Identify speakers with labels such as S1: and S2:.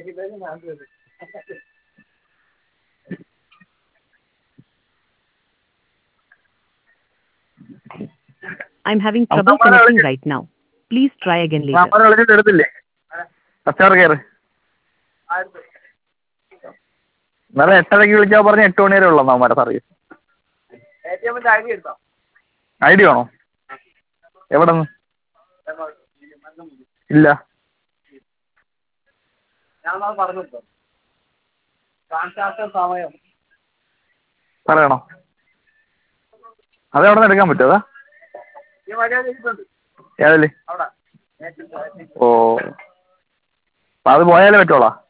S1: I'm having trouble connecting right now. Please try again later.
S2: Number വിളിച്ചിട്ട് എടുത്തില്ലേ customer care ഇന്നലെ എട്ടരയ്ക്ക് വിളിച്ചാൽ പറഞ്ഞ് എട്ട് മണി വരെ ഉള്ളൂ അവന്മാരെ സർവീസ് ഐ ഡി വേണോ എവിടെ നിന്ന് ഇല്ല പറയണോ അത് എവിടെ നിന്ന് എടുക്കാൻ പറ്റുമോ അതാ ഏതിൽ ഓ അപ്പം അത് പോയാലേ പറ്റുള്ളോ